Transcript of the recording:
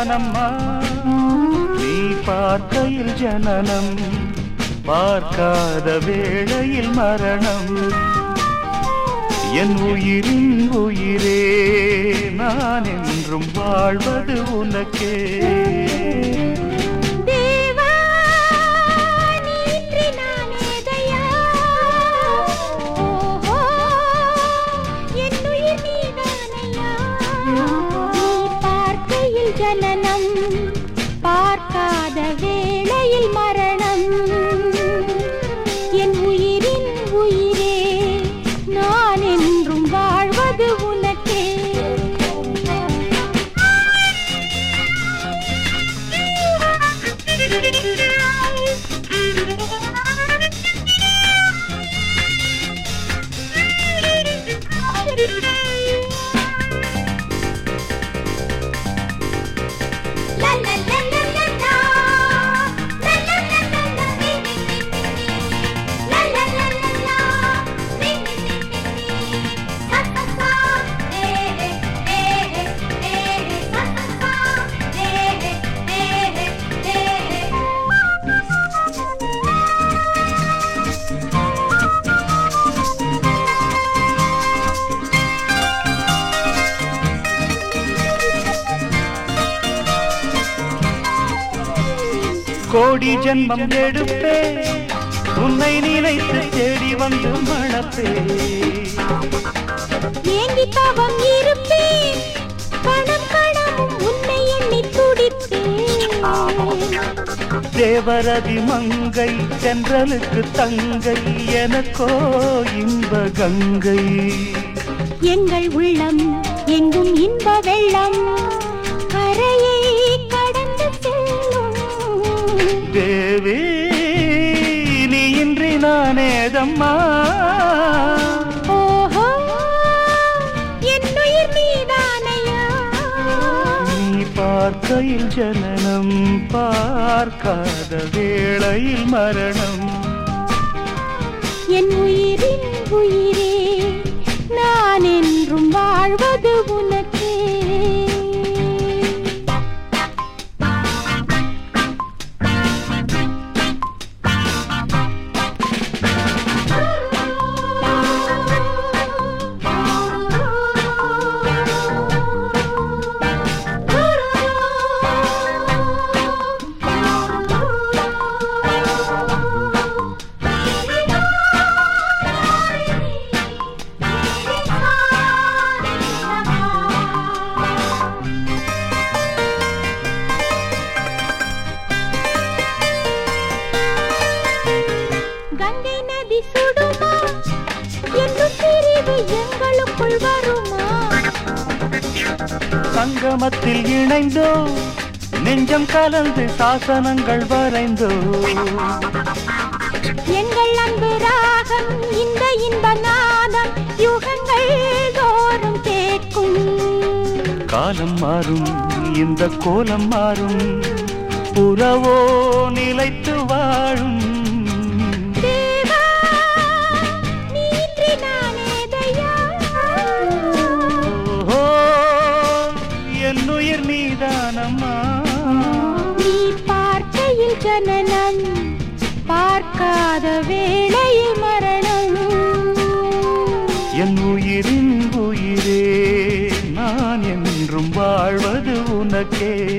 நீதானம்மா நீ பார்க்கையில் ஜனனம் பார்க்காத வேளையில் மரணம் என் உயிரின் உயிரே நான் என்றும் வாழ்வது உனக்கே தேவா நீன்றி நானேதையா ஓஹோ என்னுயிர் நீதானையா நீ பார்க்கையில் ஜனனம் பார்க்காத வேளையில் மரணம் என் உயிரின் உயிரே நான் என்றும் வாழ்வது உனக்கே கோடி ஜென்மம் எடுப்பே உன்னை நினைத்து தேடி வந்து மணப்பே ஏங்கி தவம் இருப்பேன் கணம் கணமும் உன்னை எண்ணி துடிப்பேன் தேவரதி மங்கை சென்றலுக்கு தங்கை எனக்கோ இன்ப கங்கை எங்கள் உள்ளம் எங்கும் இன்ப வெள்ளம் கரையை கடந்து செல்லும் தேவி நீ இன்றி நானேதம்மா ஓஹோ என்னுயிர் நீதானையா நீ பார்க்கையில் ஜனனம் பார்க்காத வேளையில் மரணம் என் உயிரின் உயிரே நான் என்றும் வாழ்வது உனக்கே கங்கை நதி சுடுமா என்னும் பிரிவு எங்களுக்குள் வருமா சங்கமத்தில் இணைந்தோ நெஞ்சம் கலந்து சாசனங்கள் வரைந்தோ எங்கள் அன்பு ராகம் இந்த இன்ப நாதம் யுகங்கள் தோறும் கேட்கும் காலம் மாறும் இந்த கோலம் மாறும் புறவோ நிலைத்து வாழும் தேவா நீன்றி நானேதையா ஓஹோ என்னுயிர் நீதானம்மா நீ பார்க்கையில் ஜனனம் பார்க்காத வேளையில் மரணம் என் உயிரின் உயிரே நான் என்றும் வாழ்வது உனக்கே